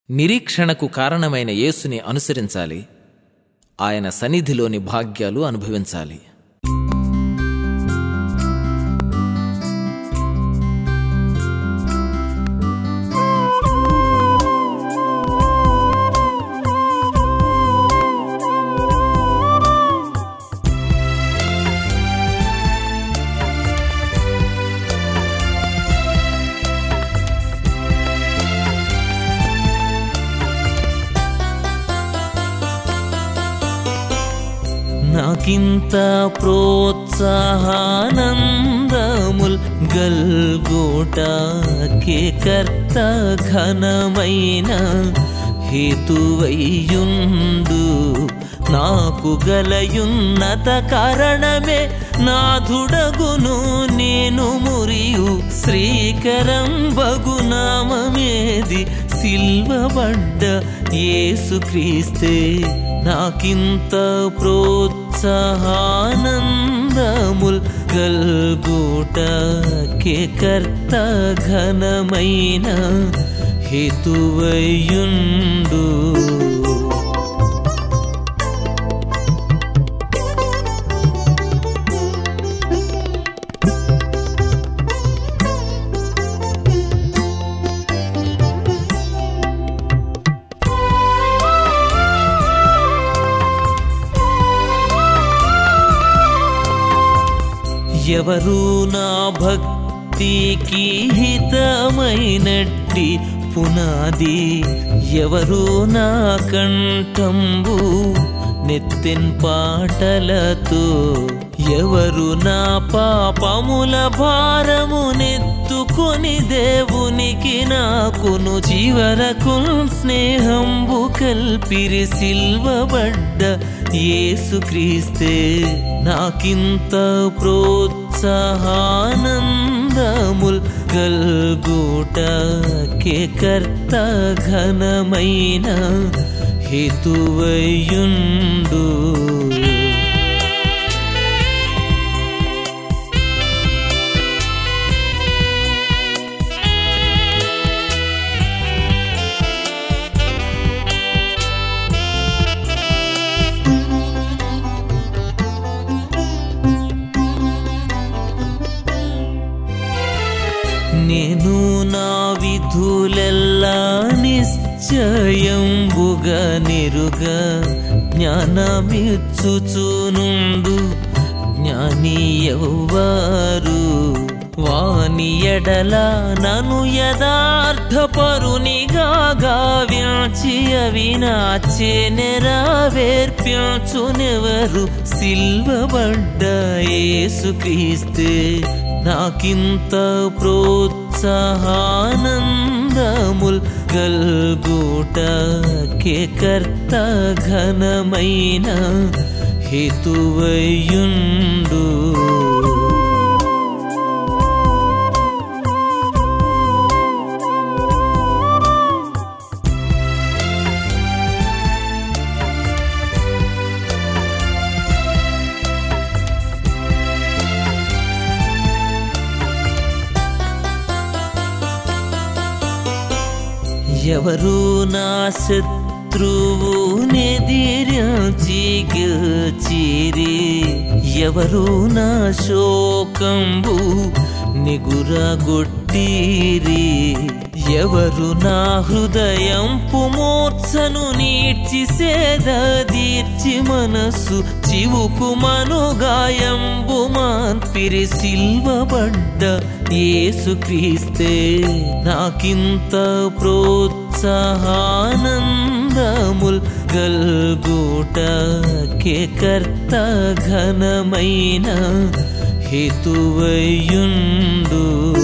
నిరీక్షణకు కారణమైన యేసుని అనుసరించాలి ఆయన సన్నిధిలోని భాగ్యాలు అనుభవించాలి నాకింత ప్రోత్సాహానందముల్ గల్గోటాకే కర్త ఘనమైన హేతువయ్యుండు నాకు గలయున్నత కారణమే నాథుడగును నేను మురియు శ్రీకరం బగునామమేది సిల్వబడ్డ యేసుక్రీస్తే నాకింత ప్రోత్సాహానందముల్ గల్గోటకే కర్త ఘనమైన హేతువయ్యుండు ఎవరు నా భక్తికి హితమైనట్టి పునాది ఎవరు నా కంఠంబు నెత్తెన్ పాటలతో ఎవరు నా పాపముల భారము నెత్తుకొని దేవునికి నాకును చివరకు స్నేహంబు కల్పిరి సిల్వబడ్డ యేసుక్రీస్తే నాకింత ప్రోత్సాహానందముల్ గల్గోటకే కర్త ఘనమైన హేతువయ్యుండు నేను నా విధులెల్లా నిశ్చయంబుగా నిరుగా జ్ఞానమిచ్చుచునుండు జ్ఞాని ఎవ్వారు వాని ఎడల నను యథార్థపరునిగా గావ్యాచి అవినాచే నెరవేర్ప్యాచునెవరు సిల్వబడ్డ యేసుక్రీస్తే నాకింత ప్రోత్సాహానందముల్ గల్గోటకే కర్త ఘనమైన హేతువయ్యుండు ఎవరు నా శత్రువు నెదిరించి గెలిచిరి ఎవరు నా శోకంబు నిగురగొట్టిరి ఎవరు నా హృదయం పుమోత్సను నీడ్చి సేద దీర్చి మనసు చివుకు మనుగాయంబు మాన్పిరి సిల్వబడ్డ యేసుక్రీస్తే నాకింత ప్రోత్సాహానందముల్ గల్గోటకే కర్త ఘనమైన హేతువయ్యుండు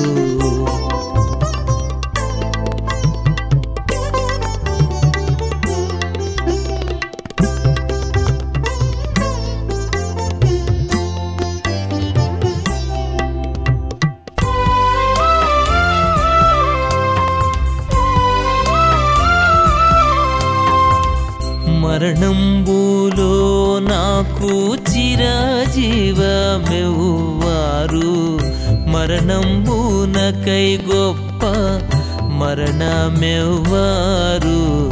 మరణంబులో నాకు చిరజీవమెవ్వారు మరణంబునకై గొప్ప మరణమెవ్వారు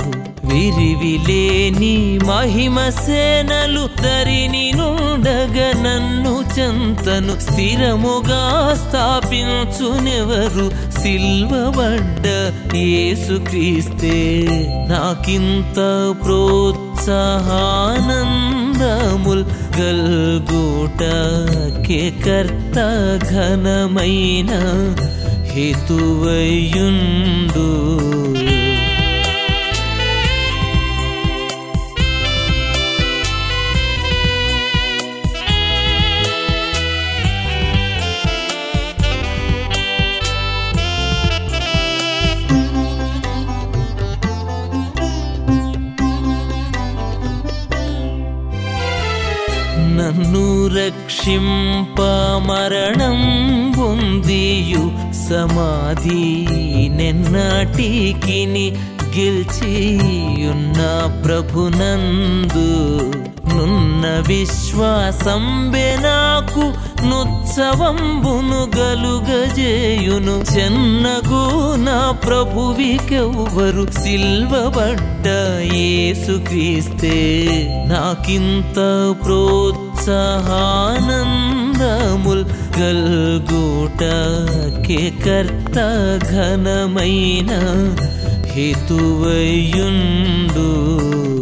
లేని మహిమ సేనలు ధరిని నుండగ నన్ను చెంతను స్థిరముగా స్థాపించునెవరు సిల్వబడ్డ యేసుక్రీస్తే నాకింత ప్రోత్సాహానందముల్ గల్గూట కే కర్త ఘనమైన హేతువయుండు నన్ను రక్షింప మరణం పొందియు సమాధి నిన్నటికిని గెలిచియున్న ప్రభునందు నున్న విశ్వాసం నాకు నుత్సవంబును గలుగజేయును చెన్నగు నా ప్రభువికెవ్వరు సిల్వబడ్డ యేసుక్రీస్తే నాకింత ప్రోత్సాహానందముల్ గల్గూట కే కర్త ఘనమైన హేతువయుండు